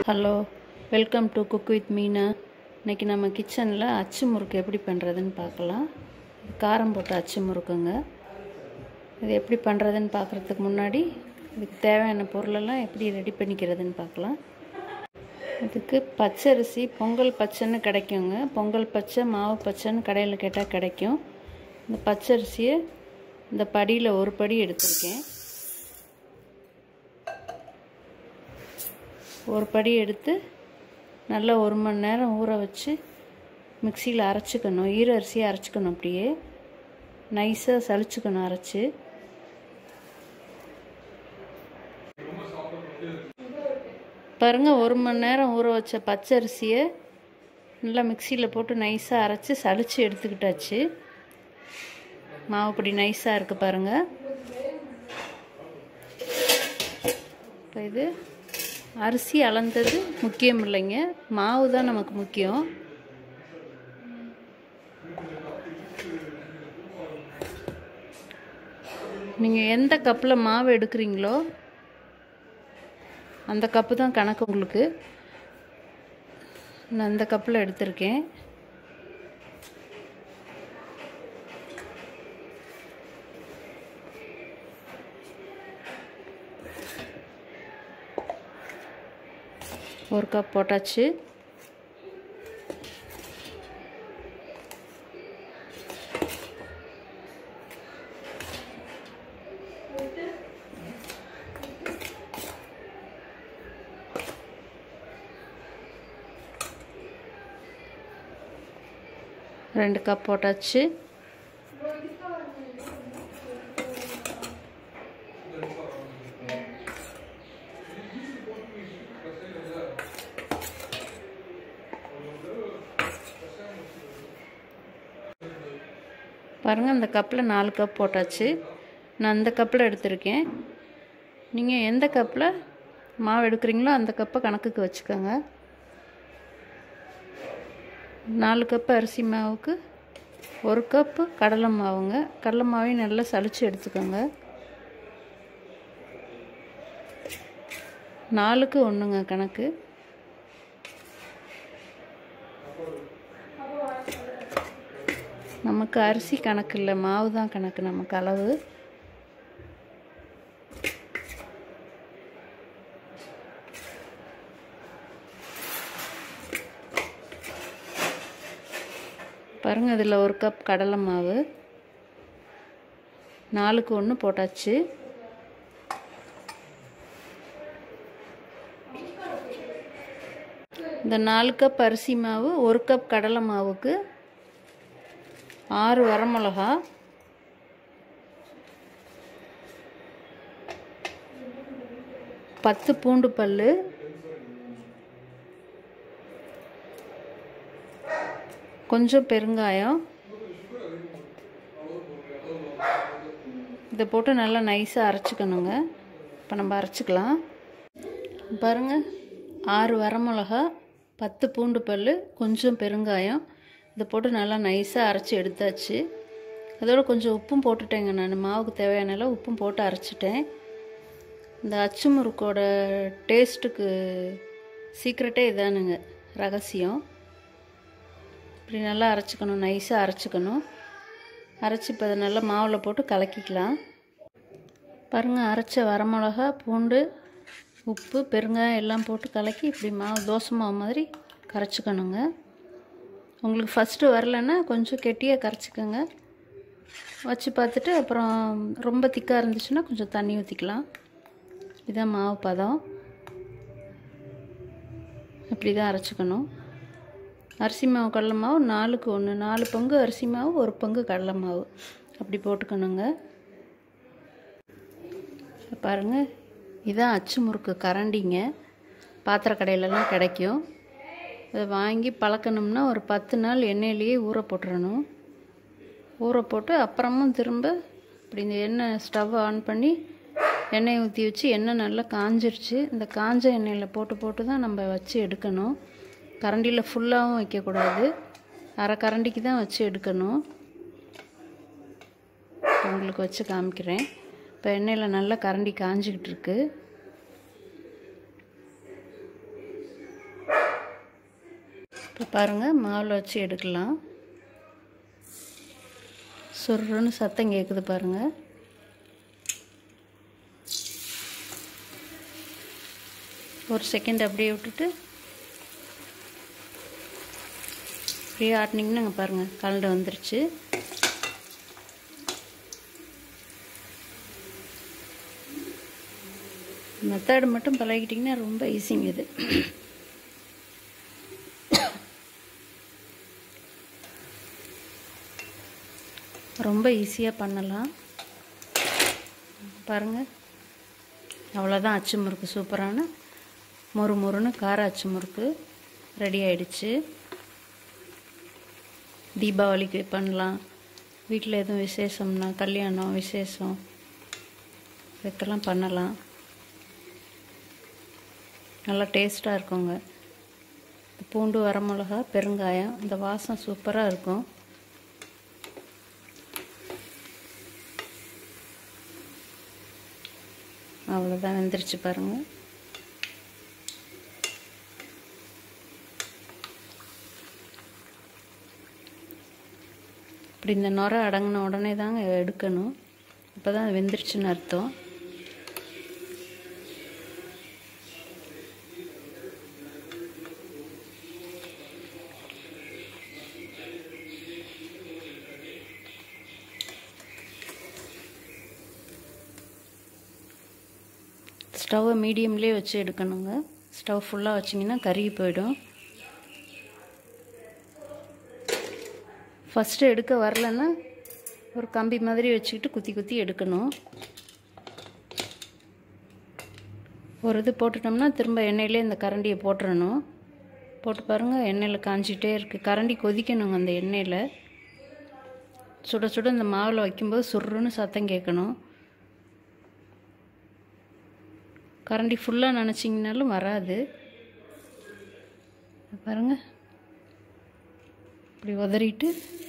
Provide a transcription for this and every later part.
hello welcome to cook with Meena இன்றைக்கி நம்ம கிச்சனில் அச்சு முறுக்கு எப்படி பண்ணுறதுன்னு பார்க்கலாம் இது காரம் போட்ட அச்சு முறுக்குங்க இது எப்படி பண்ணுறதுன்னு பார்க்குறதுக்கு முன்னாடி இதுக்கு தேவையான பொருளெல்லாம் எப்படி ரெடி பண்ணிக்கிறதுன்னு பார்க்கலாம் இதுக்கு பச்சரிசி பொங்கல் பச்சைன்னு கிடைக்குங்க பொங்கல் பச்சை மாவு பச்சைன்னு கடையில் கேட்டால் கிடைக்கும் இந்த பச்சரிசியை இந்த படியில் ஒரு படி எடுத்திருக்கேன் ஒரு படி எடுத்து நல்லா ஒரு மணி நேரம் ஊற வச்சு மிக்சியில் அரைச்சிக்கணும் ஈர அரிசியை அரைச்சிக்கணும் அப்படியே நைஸாக சளிச்சுக்கணும் அரைச்சி பாருங்கள் ஒரு மணி நேரம் ஊற வச்ச பச்சரிசியை நல்லா மிக்சியில் போட்டு நைஸாக அரைச்சி சளிச்சு எடுத்துக்கிட்டாச்சு மாவு இப்படி நைஸாக இருக்குது பாருங்கள் இப்போ இது அரிசி அளந்தது முக்கியம் இல்லைங்க மாவு தான் நமக்கு முக்கியம் நீங்கள் எந்த கப்பில் மாவு எடுக்கிறீங்களோ அந்த கப்பு தான் கணக்கு உங்களுக்கு நான் அந்த கப்பில் எடுத்திருக்கேன் ஒரு கப் போட்டாச்சு ரெண்டு கப் போட்டாச்சு பாருங்கள் அந்த கப்பில் நாலு கப் போட்டாச்சு நான் அந்த கப்பில் எடுத்திருக்கேன் நீங்கள் எந்த கப்பில் மாவு எடுக்கிறீங்களோ அந்த கப்பை கணக்குக்கு வச்சுக்கோங்க நாலு கப்பு அரிசி மாவுக்கு ஒரு கப்பு கடலை மாவுங்க கடலை மாவையும் நல்லா சளிச்சு எடுத்துக்கோங்க நாலுக்கு ஒன்றுங்க கணக்கு நமக்கு அரிசி கணக்கு இல்லை மாவு தான் கணக்கு நமக்கு அளவு பாருங்கள் இதில் ஒரு கப் கடலை மாவு நாலுக்கு ஒன்று போட்டாச்சு இந்த நாலு கப் அரிசி மாவு ஒரு கப் கடலை மாவுக்கு ஆறு வரமிளகா பத்து பூண்டு பல் கொஞ்சம் பெருங்காயம் இதை போட்டு நல்லா நைஸாக அரைச்சிக்கணுங்க இப்போ நம்ம அரைச்சிக்கலாம் பாருங்கள் ஆறு வரமிளகா பத்து பூண்டு பல் கொஞ்சம் பெருங்காயம் இதை போட்டு நல்லா நைஸாக அரைச்சி எடுத்தாச்சு அதோட கொஞ்சம் உப்பும் போட்டுட்டேங்க நான் மாவுக்கு தேவையான அளவு உப்பும் போட்டு அரைச்சிட்டேன் இந்த அச்சு முறுக்கோட டேஸ்ட்டுக்கு சீக்ரெட்டே இதானுங்க ரகசியம் இப்படி நல்லா அரைச்சிக்கணும் நைஸாக அரைச்சிக்கணும் அரைச்சி இப்போ அதை நல்லா மாவில் போட்டு கலக்கிக்கலாம் பாருங்கள் அரைச்ச வரமிளகா பூண்டு உப்பு பெருங்காயம் எல்லாம் போட்டு கலக்கி இப்படி மாவு தோசை மாவு மாதிரி கரைச்சிக்கணுங்க உங்களுக்கு ஃபஸ்ட்டு வரலன்னா கொஞ்சம் கெட்டியாக கரைச்சிக்கோங்க வச்சு பார்த்துட்டு அப்புறம் ரொம்ப திக்காக இருந்துச்சுன்னா கொஞ்சம் தண்ணி ஊற்றிக்கலாம் இதுதான் மாவு பதம் இப்படி தான் அரைச்சிக்கணும் அரிசி மாவு கடலை மாவு நாலுக்கு ஒன்று நாலு பங்கு அரிசி மாவு ஒரு பங்கு கடலை மாவு அப்படி போட்டுக்கணுங்க பாருங்கள் இதான் அச்சு முறுக்கு கரண்டிங்க பாத்திர கடையிலலாம் கிடைக்கும் அதை வாங்கி பழக்கணும்னா ஒரு பத்து நாள் எண்ணெயிலேயே ஊற போட்டுறணும் ஊற போட்டு அப்புறமும் திரும்ப இப்படி இந்த எண்ணெய் ஸ்டவ் ஆன் பண்ணி எண்ணெய் ஊற்றி வச்சு எண்ணெய் நல்லா காஞ்சிருச்சு இந்த காஞ்ச எண்ணெயில் போட்டு போட்டு தான் நம்ம வச்சு எடுக்கணும் கரண்டியில் ஃபுல்லாகவும் வைக்கக்கூடாது அரை கரண்டிக்கு தான் வச்சு எடுக்கணும் உங்களுக்கு வச்சு காமிக்கிறேன் இப்போ எண்ணெயில் நல்லா கரண்டி காஞ்சிக்கிட்டு இருக்கு இப்போ பாருங்கள் மாவில் வச்சு எடுக்கலாம் சொருன்னு சத்தம் கேட்குது பாருங்கள் ஒரு செகண்ட் அப்படியே விட்டுட்டு அப்படியே ஆட்டினீங்கன்னா அங்கே பாருங்கள் கலண்டு வந்துருச்சு மெத்தடு மட்டும் பழகிட்டிங்கன்னா ரொம்ப ஈஸிங்க இது ரொம்ப ஈஸியாக பண்ணலாம் பாருங்கள் அவ்வளோதான் அச்சு முறுக்கு சூப்பரான மொறு மொறுன்னு கார அச்சு முறுக்கு ரெடி ஆயிடுச்சு தீபாவளிக்கு பண்ணலாம் வீட்டில் எதுவும் விசேஷம்னா கல்யாணம் விசேஷம் இதுக்கெல்லாம் பண்ணலாம் நல்லா டேஸ்ட்டாக இருக்குங்க பூண்டு வரமிளகா பெருங்காயம் இந்த வாசம் சூப்பராக இருக்கும் அவ்வளோதான் வெந்துருச்சு பாருங்கள் இப்படி இந்த நுரை அடங்கின உடனே தாங்க எடுக்கணும் அப்போ தான் வெந்துருச்சுன்னு அர்த்தம் ஸ்டவ்வை மீடியம்லேயே வச்சு எடுக்கணுங்க ஸ்டவ் ஃபுல்லாக வச்சிங்கன்னா கருகி போயிடும் ஃபஸ்ட்டு எடுக்க வரலன்னா ஒரு கம்பி மாதிரி வச்சுக்கிட்டு குத்தி குத்தி எடுக்கணும் ஒரு இது போட்டுட்டோம்னா திரும்ப எண்ணெயிலே இந்த கரண்டியை போட்டுறணும் போட்டு பாருங்கள் எண்ணெயில் காஞ்சிட்டே இருக்குது கரண்டி கொதிக்கணுங்க அந்த எண்ணெயில் சுட சுட இந்த மாவில் வைக்கும்போது சுருன்னு சத்தம் கேட்கணும் கரண்டி ஃபுல்லாக நினச்சிங்கனாலும் வராது பாருங்கள் இப்படி உதறிட்டு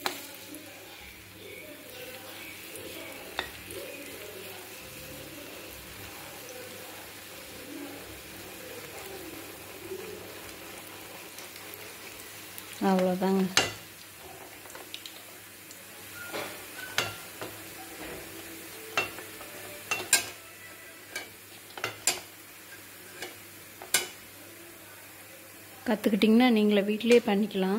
அவ்வளோதாங்க கற்றுக்கிட்டிங்கன்னா நீங்களே வீட்டிலே பண்ணிக்கலாம்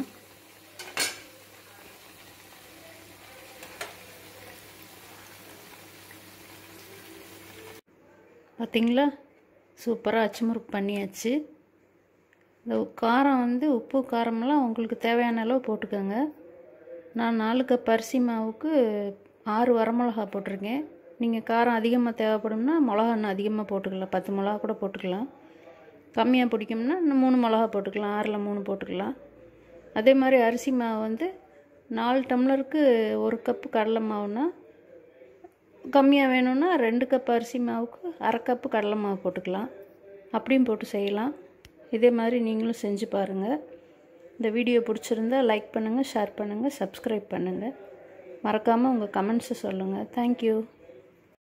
பார்த்திங்களா சூப்பராக அச்சுமுறுக்கு பண்ணியாச்சு இந்த காரம் வந்து உப்பு காரமெல்லாம் உங்களுக்கு தேவையான அளவு போட்டுக்கோங்க நான் நாலு கப் அரிசி மாவுக்கு ஆறு வரமிளகா போட்டிருக்கேன் நீங்கள் காரம் அதிகமாக தேவைப்படும்னா மிளகா இன்னும் அதிகமாக போட்டுக்கலாம் பத்து மிளகா கூட போட்டுக்கலாம் கம்மியாக பிடிக்கும்னா இன்னும் மூணு மிளகா போட்டுக்கலாம் ஆறில் மூணு போட்டுக்கலாம் அதே மாதிரி அரிசி மாவு வந்து நாலு டம்ளருக்கு ஒரு கப்பு கடலை மாவுனா கம்மியாக வேணும்னா ரெண்டு கப் அரிசி மாவுக்கு அரை கப்பு கடலை மாவு போட்டுக்கலாம் அப்படியும் போட்டு செய்யலாம் இதே மாதிரி நீங்களும் செஞ்சு பாருங்கள் இந்த வீடியோ பிடிச்சிருந்தா லைக் பண்ணுங்கள் ஷேர் பண்ணுங்கள் சப்ஸ்கிரைப் பண்ணுங்கள் மறக்காமல் உங்கள் கமெண்ட்ஸை சொல்லுங்கள் தேங்க்யூ